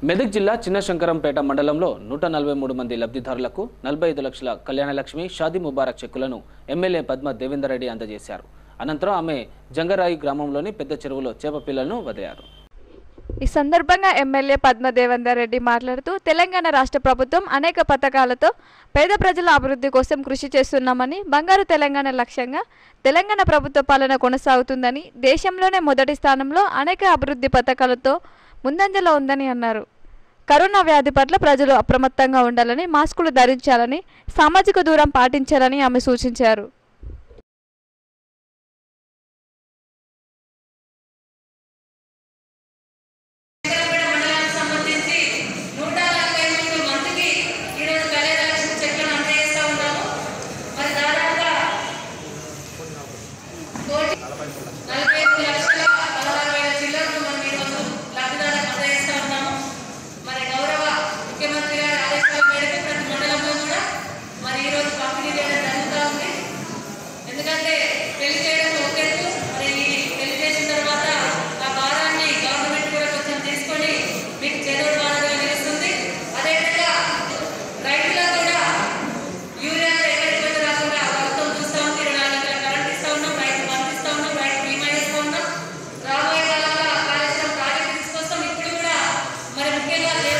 మెదక్ జిల్లా చిన్నశంకరంపేట మండలంలో నూట నలభై మూడు మంది లబ్ధిదారులకు నలభై ఐదు లక్షల కళ్యాణలక్ష్మి షాదీ ముబారక్ చెక్కులను ఎమ్మెల్యే పద్మ దేవేందర్ రెడ్డి అందజేశారు అనంతరం ఆమె జంగరాయి గ్రామంలోని పెద్ద చెరువులో చేప పిల్లలను వదిలారు ఈ సందర్భంగా ఎమ్మెల్యే పద్మ దేవేందర్ రెడ్డి మాట్లాడుతూ తెలంగాణ రాష్ట్ర ప్రభుత్వం అనేక పథకాలతో పేద ప్రజల అభివృద్ధి కోసం కృషి చేస్తున్నామని బంగారు తెలంగాణ లక్ష్యంగా తెలంగాణ ప్రభుత్వ పాలన కొనసాగుతుందని దేశంలోనే మొదటి స్థానంలో అనేక అభివృద్ధి పథకాలతో ముందంజలో ఉందని అన్నారు కరోనా వ్యాధి పట్ల ప్రజలు అప్రమత్తంగా ఉండాలని మాస్కులు ధరించాలని సామాజిక దూరం పాటించాలని ఆమె సూచించారు మండలానికి సంబంధించి నూట నలభై మూడు మందికి ఈరోజు కళ్యాణలక్ష్మి చెట్లను అందజేస్తా ఉన్నాము మరి దాదాపుగా కోటి నలభై ఐదు లక్షల పదహారు వేల చిల్లరను మనం ఈరోజు లబ్ధిదారులకు అందజేస్తా ఉన్నాము మరి గౌరవ ముఖ్యమంత్రి గారి ఆదేశాల మేరకు ప్రతి మండలంలో కూడా మరి ఈరోజు పంపిణీ చేయడం జరుగుతూ ఉంది ఎందుకంటే పెళ్లి చేయడం ఒక ఎత్తు మరి ఈ పెళ్లి చేసిన తర్వాత ఆ భారాన్ని గవర్నమెంట్ కూడా కొంచెం తీసుకొని మీకు చేదోడు భారంగా నిలుస్తుంది అదేవిధంగా రైతులకు కూడా యూరియా ఎక్కడికి పోతే రాకుండా ప్రభుత్వం చూస్తూ ఉంది ఇరవై నాలుగు గంటల కరెంట్ ఇస్తా ఉన్నాం రైతు పంపిస్తా ఉన్నాం రైతు బీమా చేస్తా ఉన్నాం రాబోయే కాలంలో ఆ కాళేశ్వరం ప్రాజెక్టు తీసుకొస్తాం ఇప్పుడు కూడా మరి ముఖ్యంగా